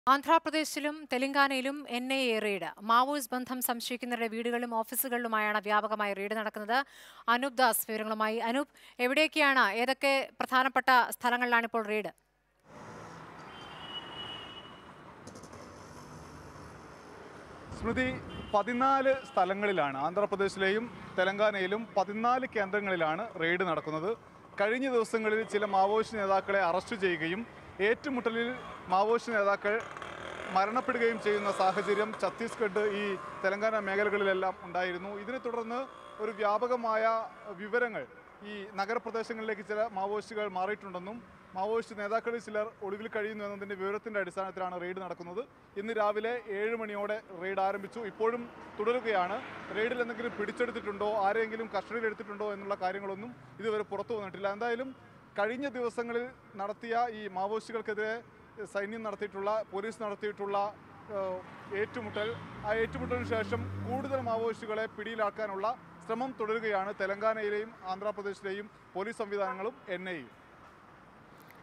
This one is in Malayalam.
ആന്ധ്രാപ്രദേശിലും തെലങ്കാനയിലും N I A raid Maoist ബന്ധം സംശയിക്കുന്നവരുടെ വീടുകളിലും ഓഫീസുകളിലുമായാണ് വ്യാപകമായി റെയ്ഡ് നടക്കുന്നത് അനൂപ് ദാസ് വിവരങ്ങളുമായി അനൂപ് എവിടെയൊക്കെയാണ് ഏതൊക്കെ പ്രധാനപ്പെട്ട സ്ഥലങ്ങളിലാണ് ഇപ്പോൾ റെയ്ഡ് സ്മൃതി പതിനാല് സ്ഥലങ്ങളിലാണ് ആന്ധ്രാപ്രദേശിലെയും തെലങ്കാനയിലും പതിനാല് കേന്ദ്രങ്ങളിലാണ് റെയ്ഡ് നടക്കുന്നത് കഴിഞ്ഞ ദിവസങ്ങളിൽ ചില മാവോയിസ്റ്റ് നേതാക്കളെ അറസ്റ്റ് ചെയ്യുകയും ഏറ്റുമുട്ടലിൽ മാവോയിസ്റ്റ് നേതാക്കൾ മരണപ്പെടുകയും ചെയ്യുന്ന സാഹചര്യം ഛത്തീസ്ഗഡ് ഈ തെലങ്കാന മേഖലകളിലെല്ലാം ഉണ്ടായിരുന്നു ഇതിനെ തുടർന്ന് ഒരു വ്യാപകമായ വിവരങ്ങൾ ഈ നഗരപ്രദേശങ്ങളിലേക്ക് ചില മാവോയിസ്റ്റുകൾ മാറിയിട്ടുണ്ടെന്നും മാവോയിസ്റ്റ് നേതാക്കളിൽ ചിലർ ഒളിവിൽ കഴിയുന്നു എന്നതിൻ്റെ വിവരത്തിൻ്റെ അടിസ്ഥാനത്തിലാണ് റെയ്ഡ് നടക്കുന്നത് ഇന്ന് രാവിലെ ഏഴ് മണിയോടെ റെയ്ഡ് ആരംഭിച്ചു ഇപ്പോഴും തുടരുകയാണ് റെയ്ഡിൽ എന്തെങ്കിലും പിടിച്ചെടുത്തിട്ടുണ്ടോ ആരെങ്കിലും കസ്റ്റഡിയിൽ എടുത്തിട്ടുണ്ടോ എന്നുള്ള കാര്യങ്ങളൊന്നും ഇതുവരെ പുറത്തു വന്നിട്ടില്ല എന്തായാലും കഴിഞ്ഞ ദിവസങ്ങളിൽ നടത്തിയ ഈ മാവോയിസ്റ്റുകൾക്കെതിരെ സൈന്യം നടത്തിയിട്ടുള്ള പോലീസ് നടത്തിയിട്ടുള്ള ഏഹ്, ഏറ്റുമുട്ടൽ ആ ഏറ്റുമുട്ടലിന് ശേഷം കൂടുതൽ മാവോയിസ്റ്റുകളെ പിടിയിലാക്കാനുള്ള ശ്രമം തുടരുകയാണ് തെലങ്കാനയിലെയും ആന്ധ്രാപ്രദേശിലെയും പോലീസ് സംവിധാനങ്ങളും എൻ ഐയും